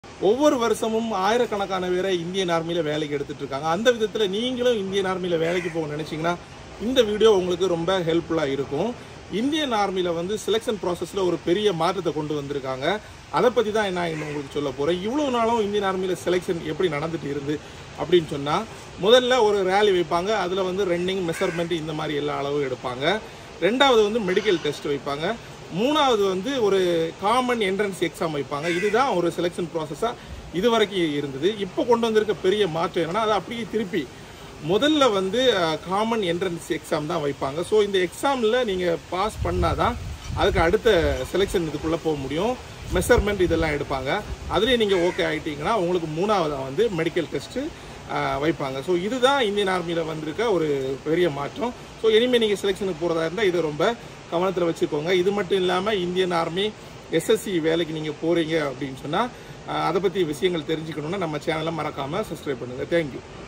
ஒவ்வொரு வருஷமும் ஆயிரக்கணக்கான பேரை இந்தியன் ஆர்மியில் வேலைக்கு எடுத்துட்டு இருக்காங்க அந்த விதத்தில் நீங்களும் இந்தியன் ஆர்மியில் வேலைக்கு போக நினைச்சீங்கன்னா இந்த வீடியோ உங்களுக்கு ரொம்ப ஹெல்ப்ஃபுல்லாக இருக்கும் இந்தியன் ஆர்மியில் வந்து செலெக்ஷன் ப்ராசஸில் ஒரு பெரிய மாற்றத்தை கொண்டு வந்திருக்காங்க அதை பற்றி தான் நான் இன்னும் உங்களுக்கு சொல்ல போகிறேன் இவ்வளோ நாளும் இந்தியன் ஆர்மியில் செலெக்ஷன் எப்படி நடந்துட்டு இருந்து அப்படின்னு சொன்னால் முதல்ல ஒரு ரேலி வைப்பாங்க அதில் வந்து ரன்னிங் மெஷர்மெண்ட் இந்த மாதிரி எல்லா அளவும் எடுப்பாங்க ரெண்டாவது வந்து மெடிக்கல் டெஸ்ட் வைப்பாங்க மூணாவது வந்து ஒரு காமன் என்ட்ரன்ஸ் எக்ஸாம் வைப்பாங்க இதுதான் ஒரு செலெக்ஷன் ப்ராசஸாக இது வரைக்கும் இருந்தது இப்போ கொண்டு வந்திருக்க பெரிய மாற்றம் என்னன்னா அதை அப்படியே திருப்பி முதல்ல வந்து காமன் என்ட்ரன்ஸ் எக்ஸாம் தான் வைப்பாங்க ஸோ இந்த எக்ஸாமில் நீங்கள் பாஸ் பண்ணாதான் அதுக்கு அடுத்த செலெக்ஷன் இதுக்குள்ளே போக முடியும் மெஷர்மெண்ட் இதெல்லாம் எடுப்பாங்க அதுலேயும் நீங்கள் ஓகே ஆகிட்டீங்கன்னா உங்களுக்கு மூணாவதாக வந்து மெடிக்கல் டெஸ்ட்டு வைப்பாங்க ஸோ இதுதான் இந்தியன் ஆர்மியில் வந்திருக்க ஒரு பெரிய மாற்றம் ஸோ இனிமேல் நீங்கள் செலெக்ஷனுக்கு போகிறதா இருந்தால் இது ரொம்ப கவனத்தில் வச்சுக்கோங்க இது மட்டும் இல்லாமல் இந்தியன் ஆர்மி எஸ்எஸ்சி வேலைக்கு நீங்கள் போகிறீங்க அப்படின்னு சொன்னால் அதை பற்றி விஷயங்கள் தெரிஞ்சுக்கணுன்னா நம்ம சேனலை மறக்காமல் சப்ஸ்கிரைப் பண்ணுங்கள் தேங்க்யூ